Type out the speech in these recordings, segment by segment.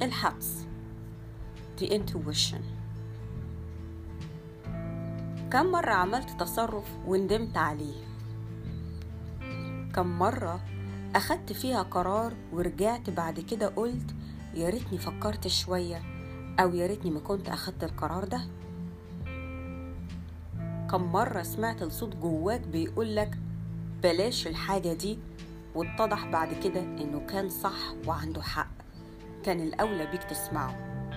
الحدس the intuition كم مرة عملت تصرف وندمت عليه كم مرة أخدت فيها قرار ورجعت بعد كده قلت يا ريتني فكرت شوية أو يا ريتني ما كنت أخدت القرار ده كم مرة سمعت الصوت جواك بيقولك بلاش الحاجة دي واتضح بعد كده إنه كان صح وعنده حق كان الأولى بيك تسمعه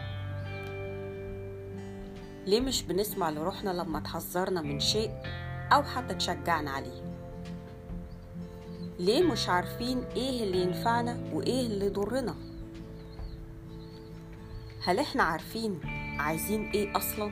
ليه مش بنسمع لروحنا لما تحذرنا من شيء أو حتى تشجعنا عليه ليه مش عارفين ايه اللي ينفعنا وايه اللي يضرنا هل احنا عارفين عايزين ايه اصلا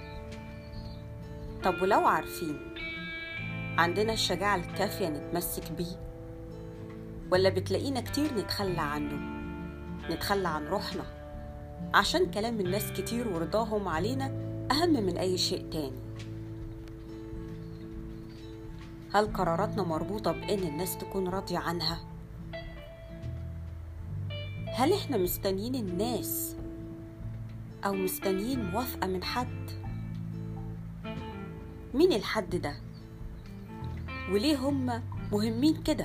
طب ولو عارفين عندنا الشجاعة الكافية نتمسك بيه ولا بتلاقينا كتير نتخلى عنه نتخلى عن روحنا عشان كلام الناس كتير ورضاهم علينا أهم من أي شيء تاني هل قراراتنا مربوطة بإن الناس تكون راضية عنها؟ هل إحنا مستنيين الناس أو مستنيين موافقة من حد؟ مين الحد ده؟ وليه هما مهمين كده؟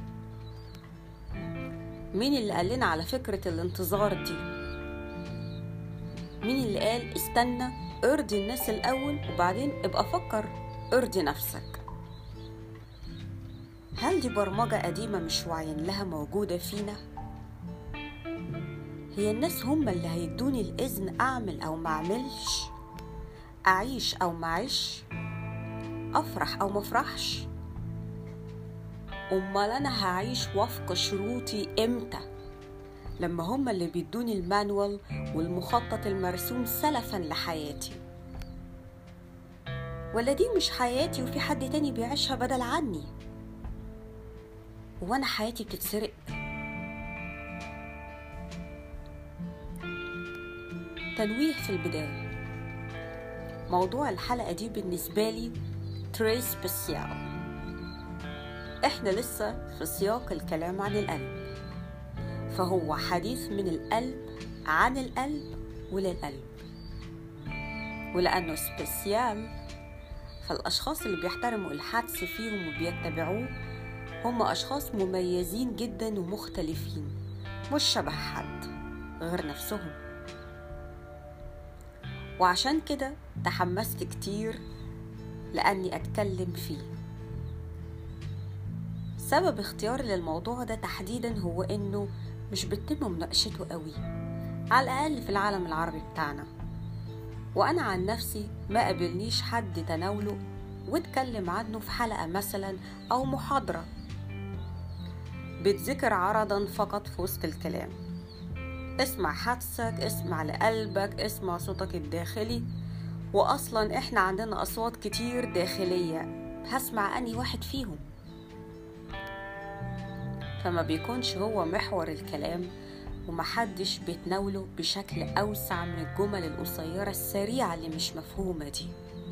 مين اللي قال لنا على فكرة الانتظار دي؟ مين اللي قال استنى ارضي الناس الأول وبعدين ابقى فكر ارضي نفسك هل دي برمجة قديمة مش واعيين لها موجودة فينا؟ هي الناس هم اللي هيدوني الإذن أعمل أو ما أعملش أعيش أو ما أعيش أفرح أو ما أفرحش أمال أنا هعيش وفق شروطي إمتى؟ لما هم اللي بيدوني المانوال والمخطط المرسوم سلفا لحياتي ولا دي مش حياتي وفي حد تاني بيعيشها بدل عني وانا حياتي بتتسرق تنويه في البداية موضوع الحلقة دي بالنسبة لي تري سبيسيال احنا لسه في سياق الكلام عن القلب فهو حديث من القلب عن القلب وللقلب ولأنه سبيسيال فالأشخاص اللي بيحترموا الحدس فيهم وبيتبعوه هم أشخاص مميزين جدا ومختلفين مش شبه حد غير نفسهم وعشان كده تحمست كتير لأني أتكلم فيه سبب اختياري للموضوع ده تحديدا هو إنه مش بتتم مناقشته قوي على الأقل في العالم العربي بتاعنا وأنا عن نفسي ما قابلنيش حد تناوله واتكلم عنه في حلقة مثلا أو محاضرة بتذكر عرضا فقط في وسط الكلام اسمع حدسك اسمع لقلبك اسمع صوتك الداخلي وأصلا احنا عندنا أصوات كتير داخلية هسمع أني واحد فيهم فما بيكونش هو محور الكلام ومحدش بيتناوله بشكل أوسع من الجمل القصيرة السريعة اللي مش مفهومة دي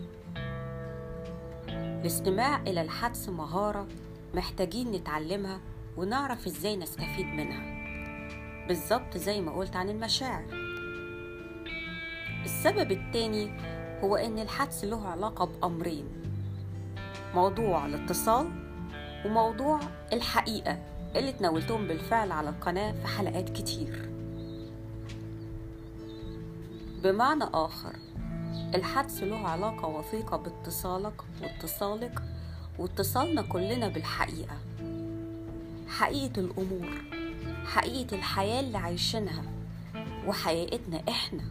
الاستماع إلى الحدس مهارة محتاجين نتعلمها ونعرف ازاي نستفيد منها بالظبط زي ما قلت عن المشاعر السبب التاني هو ان الحدس له علاقة بأمرين موضوع الاتصال وموضوع الحقيقة اللي تناولتهم بالفعل على القناة في حلقات كتير بمعنى آخر الحدس له علاقة وثيقة باتصالك واتصالك واتصالنا كلنا بالحقيقة حقيقة الأمور حقيقة الحياة اللي عايشينها وحقيقتنا إحنا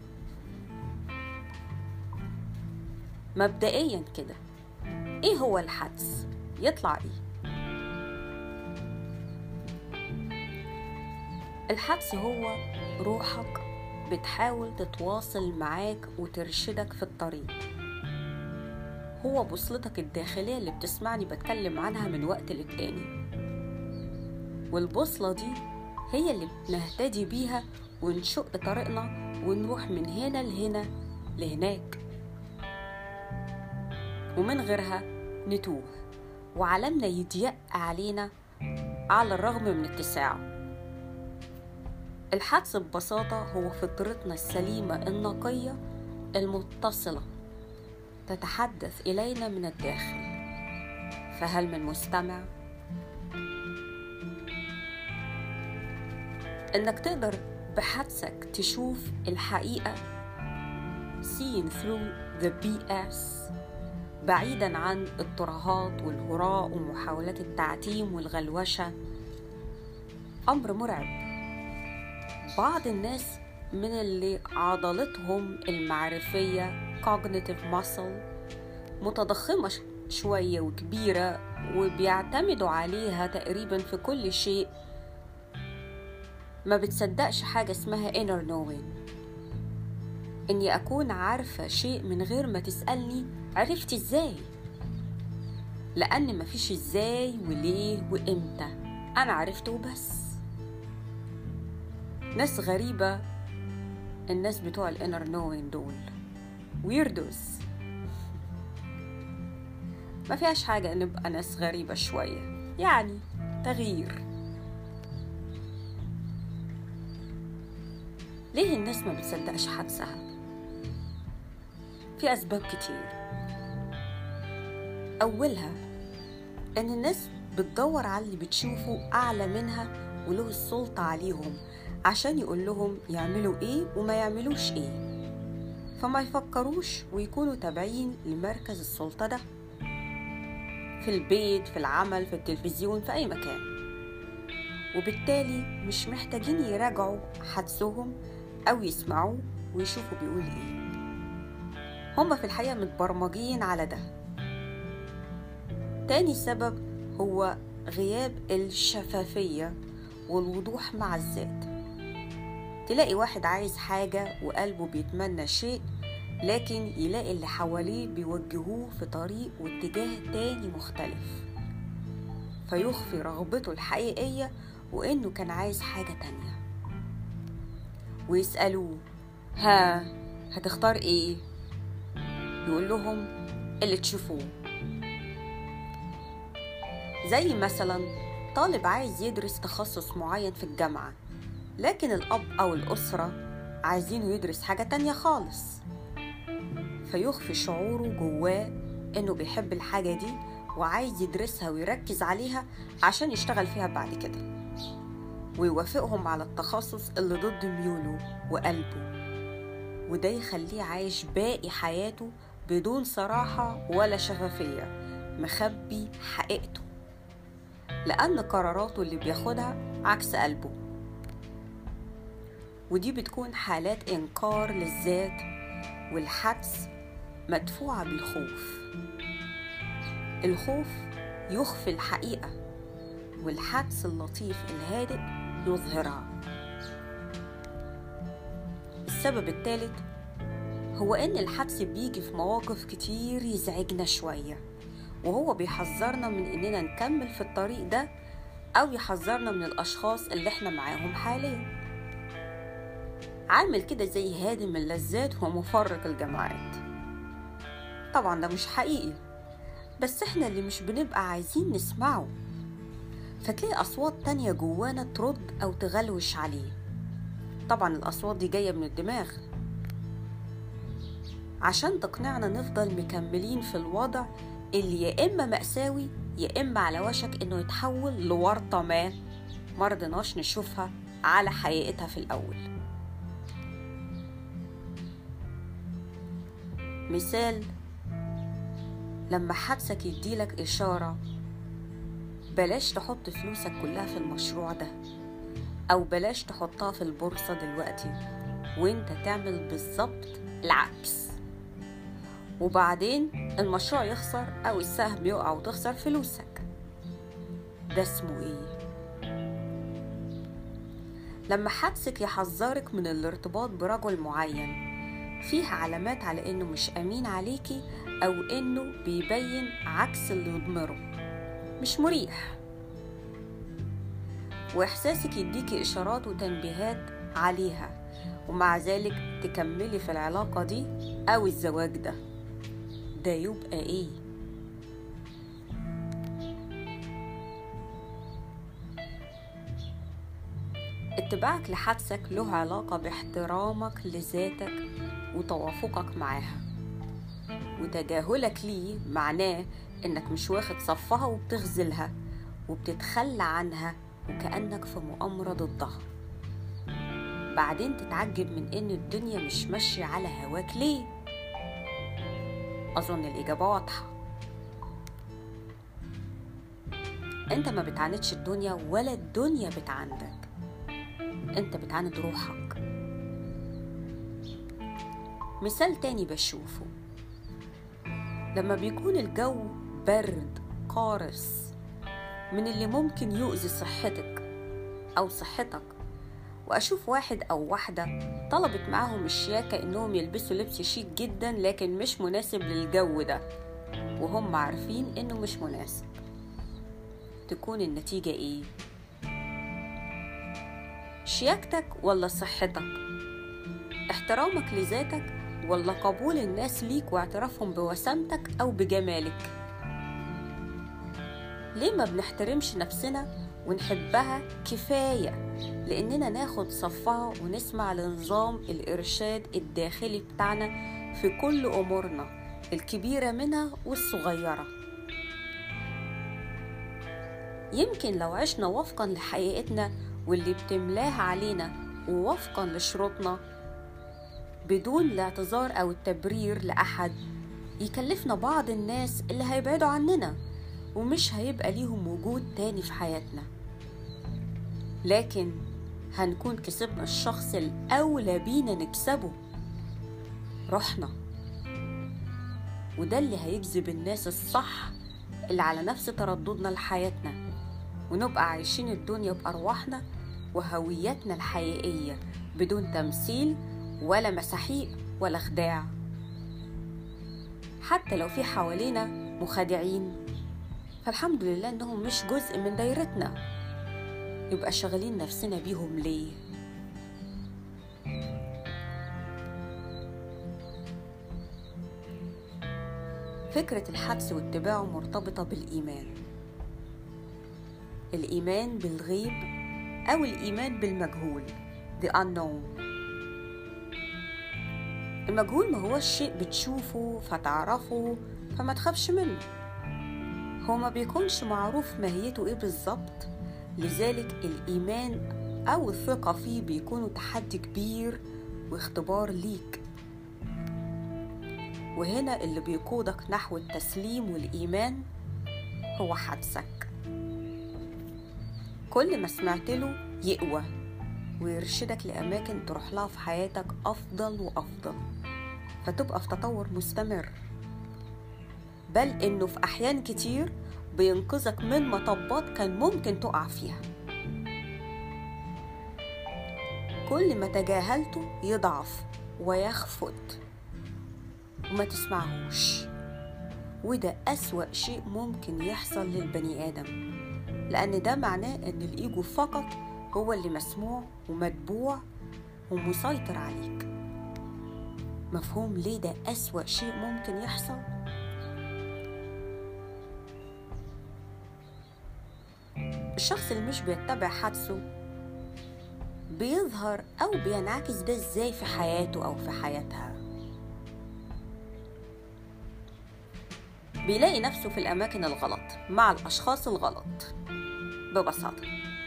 مبدئيا كده إيه هو الحدس؟ يطلع إيه؟ الحدس هو روحك بتحاول تتواصل معاك وترشدك في الطريق هو بوصلتك الداخلية اللي بتسمعني بتكلم عنها من وقت للتاني والبوصلة دي هي اللي بنهتدي بيها ونشق طريقنا ونروح من هنا لهنا لهناك ومن غيرها نتوه وعالمنا يضيق علينا على الرغم من اتساعه الحدس ببساطة هو فطرتنا السليمة النقية المتصلة تتحدث إلينا من الداخل فهل من مستمع؟ إنك تقدر بحدسك تشوف الحقيقة seeing through the BS بعيدا عن الترهات والهراء ومحاولات التعتيم والغلوشة أمر مرعب بعض الناس من اللي عضلتهم المعرفية cognitive muscle متضخمة شوية وكبيرة وبيعتمدوا عليها تقريبا في كل شيء ما بتصدقش حاجة اسمها inner knowing إني أكون عارفة شيء من غير ما تسألني عرفت إزاي لأن مفيش إزاي وليه وإمتى أنا عرفته وبس ناس غريبة الناس بتوع الانر نوين دول ويردوز ما فيهاش حاجة نبقى ناس غريبة شوية يعني تغيير ليه الناس ما بتصدقش حدسها في أسباب كتير أولها إن الناس بتدور على اللي بتشوفه أعلى منها وله السلطة عليهم عشان يقول لهم يعملوا ايه وما يعملوش ايه فما يفكروش ويكونوا تابعين لمركز السلطة ده في البيت في العمل في التلفزيون في أي مكان وبالتالي مش محتاجين يراجعوا حدسهم أو يسمعوه ويشوفوا بيقول ايه هما في الحقيقة متبرمجين على ده تاني سبب هو غياب الشفافية والوضوح مع الذات تلاقي واحد عايز حاجة وقلبه بيتمنى شيء لكن يلاقي اللي حواليه بيوجهوه في طريق واتجاه تاني مختلف فيخفي رغبته الحقيقية وإنه كان عايز حاجة تانية ويسألوه ها هتختار إيه؟ يقول لهم اللي تشوفوه زي مثلا طالب عايز يدرس تخصص معين في الجامعة لكن الأب أو الأسرة عايزينه يدرس حاجة تانية خالص فيخفي شعوره جواه إنه بيحب الحاجة دي وعايز يدرسها ويركز عليها عشان يشتغل فيها بعد كده ويوافقهم على التخصص اللي ضد ميوله وقلبه وده يخليه عايش باقي حياته بدون صراحة ولا شفافية مخبي حقيقته لأن قراراته اللي بياخدها عكس قلبه ودي بتكون حالات إنكار للذات والحدس مدفوعة بالخوف الخوف يخفي الحقيقة والحدس اللطيف الهادئ يظهرها السبب الثالث هو إن الحدس بيجي في مواقف كتير يزعجنا شوية وهو بيحذرنا من إننا نكمل في الطريق ده أو يحذرنا من الأشخاص اللي إحنا معاهم حاليا عامل كده زي هادم اللذات ومفرق الجماعات طبعا ده مش حقيقي بس احنا اللي مش بنبقى عايزين نسمعه فتلاقي أصوات تانية جوانا ترد أو تغلوش عليه طبعا الأصوات دي جاية من الدماغ عشان تقنعنا نفضل مكملين في الوضع اللي يا إما مأساوي يا إما على وشك إنه يتحول لورطة ما مرضناش نشوفها على حقيقتها في الأول مثال لما حدسك يديلك إشارة بلاش تحط فلوسك كلها في المشروع ده أو بلاش تحطها في البورصة دلوقتي وانت تعمل بالظبط العكس وبعدين المشروع يخسر أو السهم يقع وتخسر فلوسك ده اسمه ايه؟ لما حدسك يحذرك من الارتباط برجل معين فيه علامات على انه مش امين عليكي او انه بيبين عكس اللي يضمره مش مريح واحساسك يديكي اشارات وتنبيهات عليها ومع ذلك تكملي في العلاقة دي او الزواج ده ده يبقى ايه اتباعك لحدسك له علاقة باحترامك لذاتك وتوافقك معاها وتجاهلك ليه معناه انك مش واخد صفها وبتغزلها وبتتخلى عنها وكأنك في مؤامرة ضدها بعدين تتعجب من ان الدنيا مش ماشية على هواك ليه اظن الاجابة واضحة انت ما بتعاندش الدنيا ولا الدنيا بتعاندك انت بتعاند روحك مثال تاني بشوفه لما بيكون الجو برد قارس من اللي ممكن يؤذي صحتك أو صحتك وأشوف واحد أو واحدة طلبت معاهم الشياكة إنهم يلبسوا لبس شيك جدا لكن مش مناسب للجو ده وهم عارفين إنه مش مناسب تكون النتيجة إيه؟ شياكتك ولا صحتك؟ احترامك لذاتك ولا قبول الناس ليك واعترافهم بوسامتك أو بجمالك ليه ما بنحترمش نفسنا ونحبها كفاية لأننا ناخد صفها ونسمع لنظام الإرشاد الداخلي بتاعنا في كل أمورنا الكبيرة منها والصغيرة يمكن لو عشنا وفقا لحقيقتنا واللي بتملاها علينا ووفقا لشروطنا بدون الاعتذار أو التبرير لأحد يكلفنا بعض الناس اللي هيبعدوا عننا ومش هيبقى ليهم وجود تاني في حياتنا لكن هنكون كسبنا الشخص الأولى بينا نكسبه روحنا وده اللي هيجذب الناس الصح اللي على نفس ترددنا لحياتنا ونبقى عايشين الدنيا بأرواحنا وهويتنا الحقيقية بدون تمثيل ولا مساحيق ولا خداع حتى لو في حوالينا مخادعين فالحمد لله انهم مش جزء من دايرتنا يبقى شغالين نفسنا بيهم ليه فكرة الحبس واتباعه مرتبطة بالإيمان الإيمان بالغيب أو الإيمان بالمجهول the unknown المجهول ما هو الشيء بتشوفه فتعرفه فما تخافش منه هو ما بيكونش معروف ماهيته ايه بالظبط لذلك الإيمان أو الثقة فيه بيكونوا تحدي كبير واختبار ليك وهنا اللي بيقودك نحو التسليم والإيمان هو حدسك كل ما سمعت له يقوى ويرشدك لأماكن تروح لها في حياتك أفضل وأفضل فتبقى في تطور مستمر بل إنه في أحيان كتير بينقذك من مطبات كان ممكن تقع فيها كل ما تجاهلته يضعف ويخفت وما تسمعهوش وده أسوأ شيء ممكن يحصل للبني آدم لأن ده معناه إن الإيجو فقط هو اللي مسموع ومتبوع ومسيطر عليك مفهوم ليه ده أسوأ شيء ممكن يحصل؟ الشخص اللي مش بيتبع حدسه بيظهر أو بينعكس ده إزاي في حياته أو في حياتها بيلاقي نفسه في الأماكن الغلط مع الأشخاص الغلط ببساطة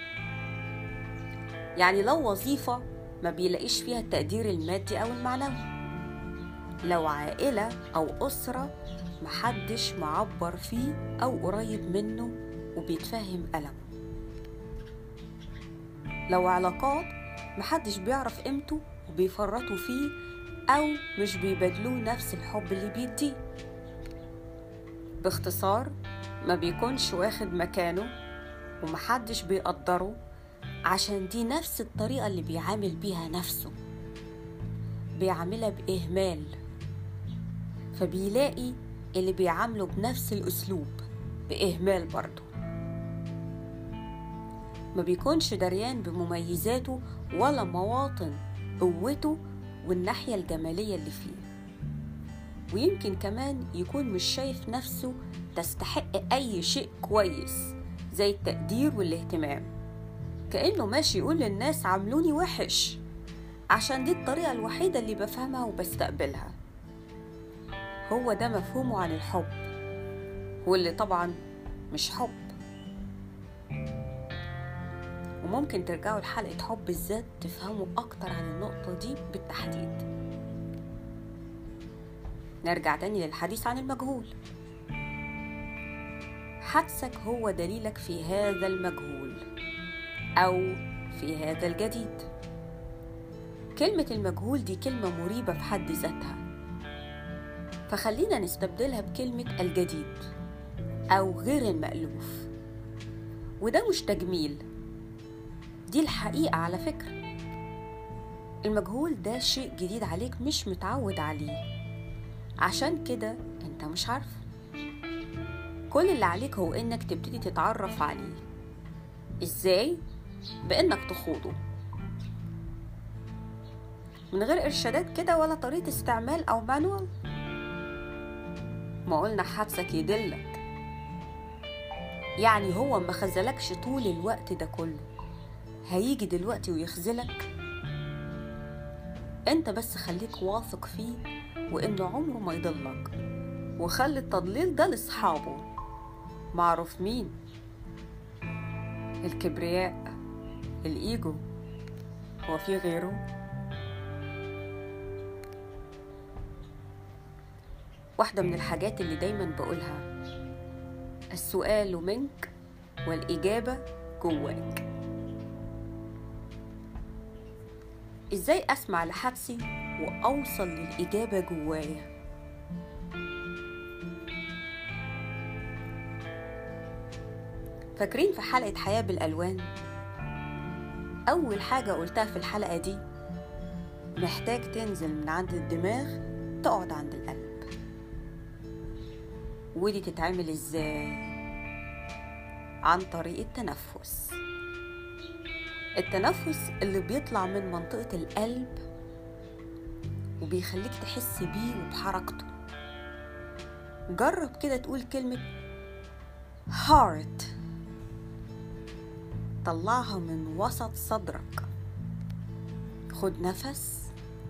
يعني لو وظيفة ما بيلاقيش فيها التقدير المادي أو المعنوي لو عائلة أو أسرة محدش معبر فيه أو قريب منه وبيتفهم ألمه لو علاقات محدش بيعرف قيمته وبيفرطوا فيه أو مش بيبادلوه نفس الحب اللي بيديه باختصار ما بيكونش واخد مكانه ومحدش بيقدره عشان دي نفس الطريقة اللي بيعامل بيها نفسه بيعاملها بإهمال فبيلاقي اللي بيعامله بنفس الأسلوب بإهمال برضه ما بيكونش دريان بمميزاته ولا مواطن قوته والناحية الجمالية اللي فيه ويمكن كمان يكون مش شايف نفسه تستحق أي شيء كويس زي التقدير والاهتمام كأنه ماشي يقول للناس عاملوني وحش عشان دي الطريقة الوحيدة اللي بفهمها وبستقبلها هو ده مفهومه عن الحب واللي طبعا مش حب وممكن ترجعوا لحلقة حب الذات تفهموا أكتر عن النقطة دي بالتحديد نرجع تاني للحديث عن المجهول حدسك هو دليلك في هذا المجهول أو في هذا الجديد كلمة المجهول دي كلمة مريبة في حد ذاتها فخلينا نستبدلها بكلمة الجديد أو غير المألوف وده مش تجميل دي الحقيقة على فكرة المجهول ده شيء جديد عليك مش متعود عليه عشان كده انت مش عارفه كل اللي عليك هو انك تبتدي تتعرف عليه ازاي بانك تخوضه من غير ارشادات كده ولا طريقه استعمال او مانوال ما قلنا حدسك يدلك يعني هو ما خذلكش طول الوقت ده كله هيجي دلوقتي ويخذلك انت بس خليك واثق فيه وانه عمره ما يضلك وخلي التضليل ده لاصحابه معروف مين الكبرياء الايجو هو في غيره واحدة من الحاجات اللي دايما بقولها السؤال منك والإجابة جواك إزاي أسمع لحدسي وأوصل للإجابة جوايا فاكرين في حلقة حياة بالألوان أول حاجة قلتها في الحلقة دي محتاج تنزل من عند الدماغ تقعد عند القلب ودي تتعمل ازاي عن طريق التنفس التنفس اللي بيطلع من منطقة القلب وبيخليك تحس بيه وبحركته جرب كده تقول كلمة heart طلعها من وسط صدرك خد نفس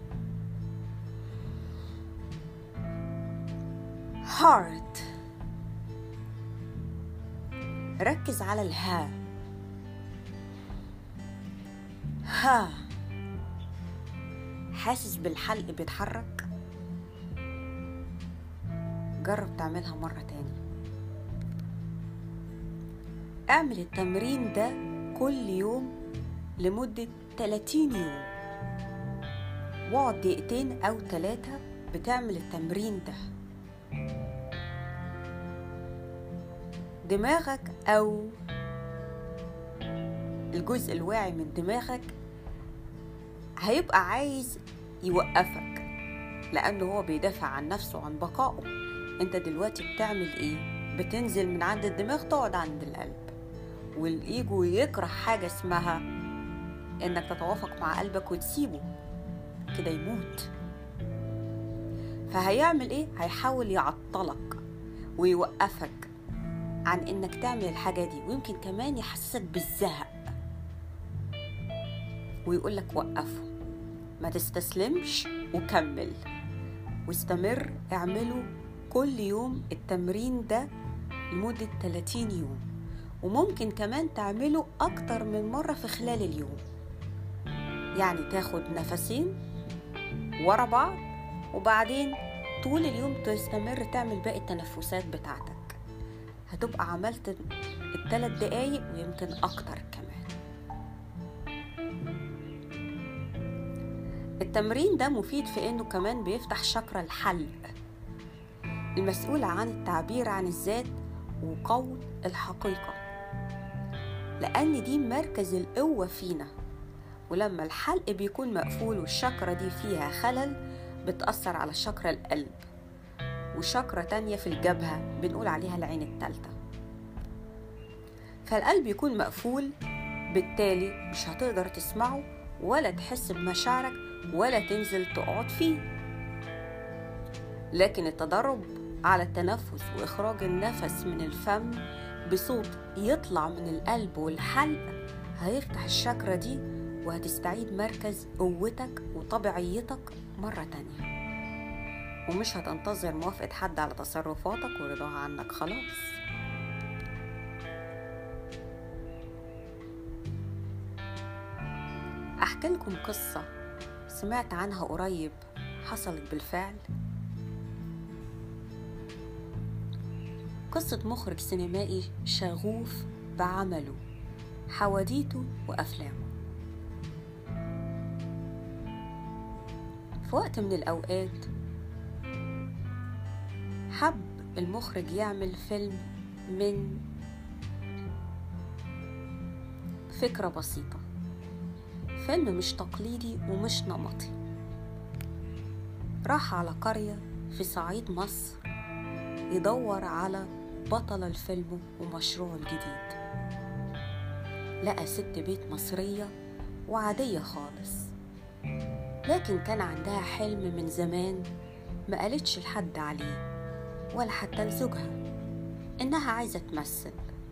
heart ركز على الها ها حاسس بالحلق بيتحرك جرب تعملها مرة تاني اعمل التمرين ده كل يوم لمدة 30 يوم واقعد دقيقتين أو ثلاثة بتعمل التمرين ده دماغك أو الجزء الواعي من دماغك هيبقى عايز يوقفك لأنه هو بيدافع عن نفسه عن بقائه انت دلوقتي بتعمل ايه بتنزل من عند الدماغ تقعد عند القلب والايجو يكره حاجة اسمها انك تتوافق مع قلبك وتسيبه كده يموت فهيعمل ايه هيحاول يعطلك ويوقفك عن انك تعمل الحاجة دي ويمكن كمان يحسسك بالزهق ويقولك وقفه ما تستسلمش وكمل واستمر اعمله كل يوم التمرين ده لمدة 30 يوم وممكن كمان تعمله أكتر من مرة في خلال اليوم يعني تاخد نفسين ورا بعض وبعدين طول اليوم تستمر تعمل باقي التنفسات بتاعتك هتبقى عملت الثلاث دقايق ويمكن أكتر كمان التمرين ده مفيد في انه كمان بيفتح شكرا الحلق المسؤولة عن التعبير عن الذات وقول الحقيقة لأن دي مركز القوة فينا ولما الحلق بيكون مقفول والشكرة دي فيها خلل بتأثر على شكرة القلب وشكرة تانية في الجبهة بنقول عليها العين التالتة فالقلب يكون مقفول بالتالي مش هتقدر تسمعه ولا تحس بمشاعرك ولا تنزل تقعد فيه لكن التدرب على التنفس واخراج النفس من الفم بصوت يطلع من القلب والحلق هيفتح الشاكرا دي وهتستعيد مركز قوتك وطبيعيتك مرة تانية ومش هتنتظر موافقة حد على تصرفاتك ورضاها عنك خلاص أحكي لكم قصة سمعت عنها قريب حصلت بالفعل قصة مخرج سينمائي شغوف بعمله حواديته وأفلامه في وقت من الأوقات حب المخرج يعمل فيلم من فكرة بسيطة فيلم مش تقليدي ومش نمطي راح على قرية في صعيد مصر يدور على بطل الفيلم ومشروعه الجديد لقى ست بيت مصرية وعادية خالص لكن كان عندها حلم من زمان ما قالتش لحد عليه ولا حتى لزوجها إنها عايزة تمثل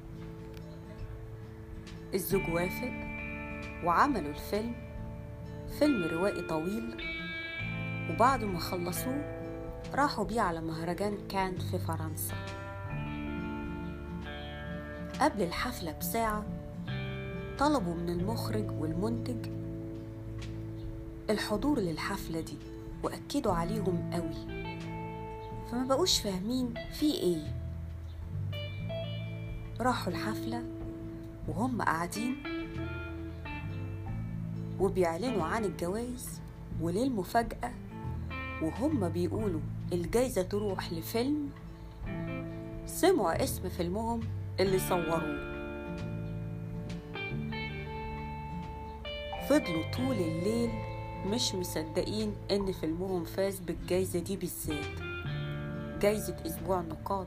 الزوج وافق وعملوا الفيلم فيلم روائي طويل وبعد ما خلصوه راحوا بيه على مهرجان كان في فرنسا قبل الحفلة بساعة طلبوا من المخرج والمنتج الحضور للحفلة دي وأكدوا عليهم قوي فما بقوش فاهمين في ايه راحوا الحفلة وهم قاعدين وبيعلنوا عن الجوائز وللمفاجأة وهم بيقولوا الجايزة تروح لفيلم سمعوا اسم فيلمهم اللي صوروه فضلوا طول الليل مش مصدقين ان فيلمهم فاز بالجايزة دي بالذات جايزة اسبوع النقاد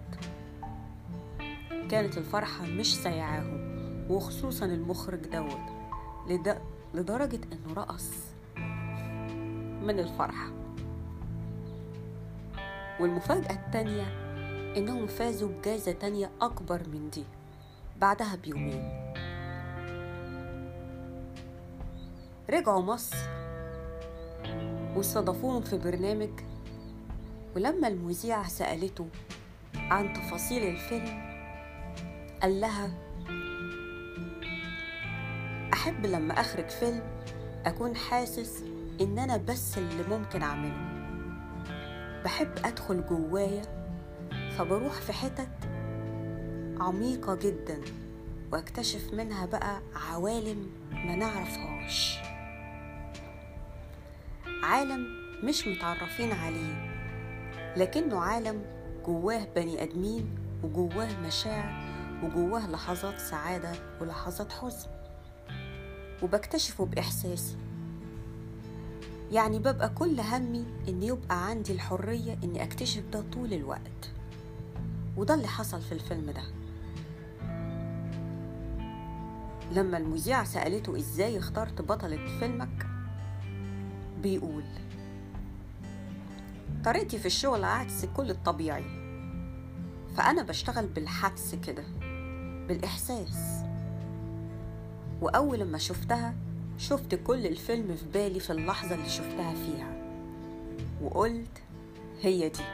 كانت الفرحة مش سايعاهم وخصوصا المخرج دوت لد... لدرجة انه رقص من الفرحة والمفاجأة التانية انهم فازوا بجائزة تانية اكبر من دي بعدها بيومين رجعوا مصر واستضافوهم في برنامج ولما المذيعة سألته عن تفاصيل الفيلم قال لها أحب لما أخرج فيلم أكون حاسس إن أنا بس اللي ممكن أعمله بحب أدخل جوايا فبروح في حتت عميقة جدا واكتشف منها بقى عوالم ما نعرفهاش عالم مش متعرفين عليه لكنه عالم جواه بني ادمين وجواه مشاعر وجواه لحظات سعاده ولحظات حزن وبكتشفه باحساسي يعني ببقى كل همي ان يبقى عندي الحريه اني اكتشف ده طول الوقت وده اللي حصل في الفيلم ده لما المذيعة سألته ازاي اخترت بطلة فيلمك بيقول طريقتي في الشغل عكس كل الطبيعي فأنا بشتغل بالحدس كده بالإحساس وأول لما شفتها شفت كل الفيلم في بالي في اللحظة اللي شفتها فيها وقلت هي دي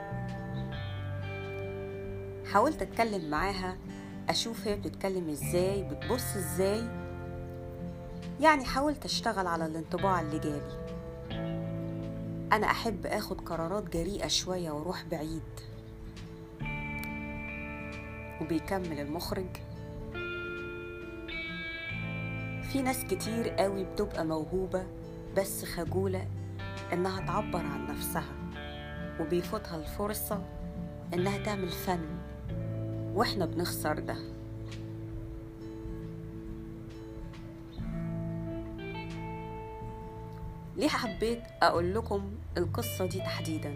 حاولت أتكلم معاها أشوف هي بتتكلم إزاي بتبص إزاي يعني حاولت أشتغل على الانطباع اللي جالي أنا أحب أخد قرارات جريئة شوية وأروح بعيد وبيكمل المخرج في ناس كتير قوي بتبقى موهوبة بس خجولة إنها تعبر عن نفسها وبيفوتها الفرصة إنها تعمل فن وإحنا بنخسر ده ليه حبيت أقول لكم القصة دي تحديدا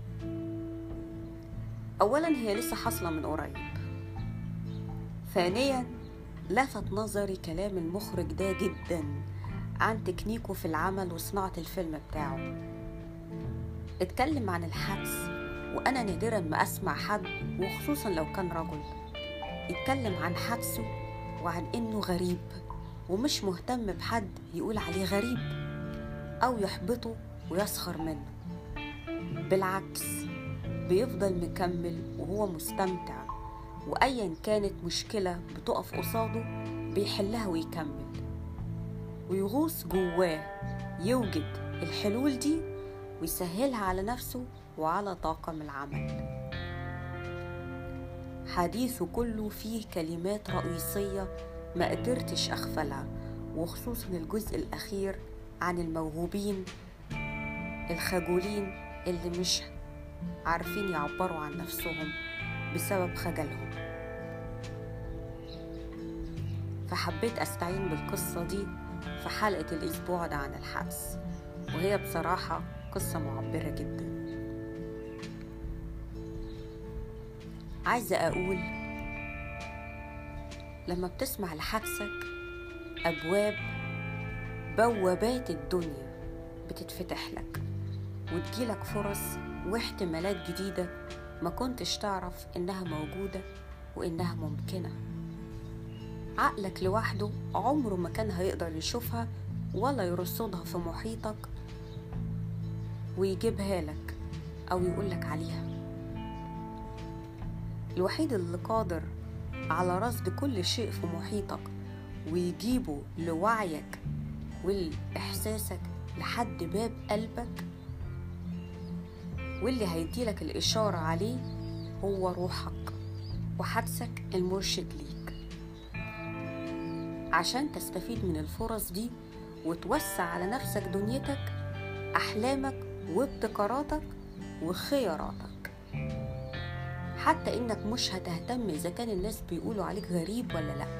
أولا هي لسه حاصلة من قريب ثانيا لفت نظري كلام المخرج ده جدا عن تكنيكه في العمل وصناعة الفيلم بتاعه اتكلم عن الحبس وأنا نادرا ما أسمع حد وخصوصا لو كان رجل يتكلم عن حبسه وعن إنه غريب ومش مهتم بحد يقول عليه غريب أو يحبطه ويسخر منه بالعكس بيفضل مكمل وهو مستمتع وأيا كانت مشكلة بتقف قصاده بيحلها ويكمل ويغوص جواه يوجد الحلول دي ويسهلها على نفسه وعلى طاقم العمل حديثه كله فيه كلمات رئيسية ما قدرتش أغفلها وخصوصا الجزء الأخير عن الموهوبين الخجولين اللي مش عارفين يعبروا عن نفسهم بسبب خجلهم فحبيت أستعين بالقصة دي في حلقة الأسبوع ده عن الحبس وهي بصراحة قصة معبرة جدا عايزة أقول لما بتسمع لحبسك أبواب بوابات الدنيا بتتفتح لك وتجيلك فرص واحتمالات جديدة ما كنتش تعرف إنها موجودة وإنها ممكنة عقلك لوحده عمره ما كان هيقدر يشوفها ولا يرصدها في محيطك ويجيبها لك أو يقولك عليها الوحيد اللي قادر على رصد كل شيء في محيطك ويجيبه لوعيك ولإحساسك لحد باب قلبك واللي هيديلك الإشارة عليه هو روحك وحدسك المرشد ليك عشان تستفيد من الفرص دي وتوسع على نفسك دنيتك أحلامك وابتكاراتك وخياراتك حتى إنك مش هتهتم إذا كان الناس بيقولوا عليك غريب ولا لأ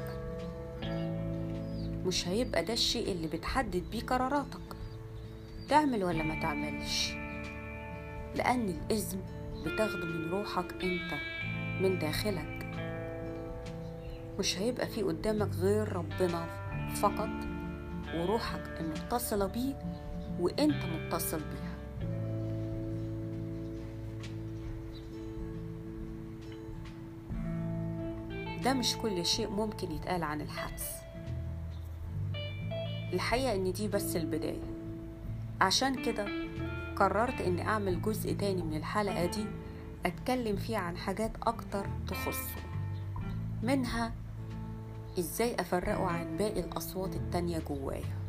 مش هيبقى ده الشيء اللي بتحدد بيه قراراتك تعمل ولا ما تعملش لأن الإذن بتاخده من روحك أنت من داخلك مش هيبقى في قدامك غير ربنا فقط وروحك المتصلة بيه وانت متصل بيها ده مش كل شيء ممكن يتقال عن الحدس الحقيقة ان دي بس البداية عشان كده قررت اني اعمل جزء تاني من الحلقة دي اتكلم فيه عن حاجات اكتر تخصه منها ازاي افرقه عن باقي الاصوات التانية جوايا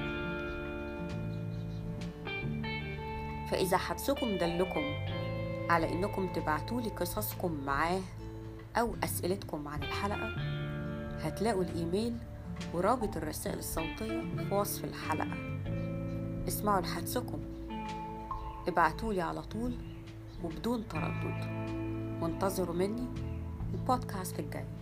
فاذا حدسكم دلكم على انكم تبعتولي قصصكم معاه او اسئلتكم عن الحلقة هتلاقوا الايميل ورابط الرسائل الصوتية في وصف الحلقة اسمعوا لحدسكم ابعتولي على طول وبدون تردد وانتظروا مني البودكاست الجاي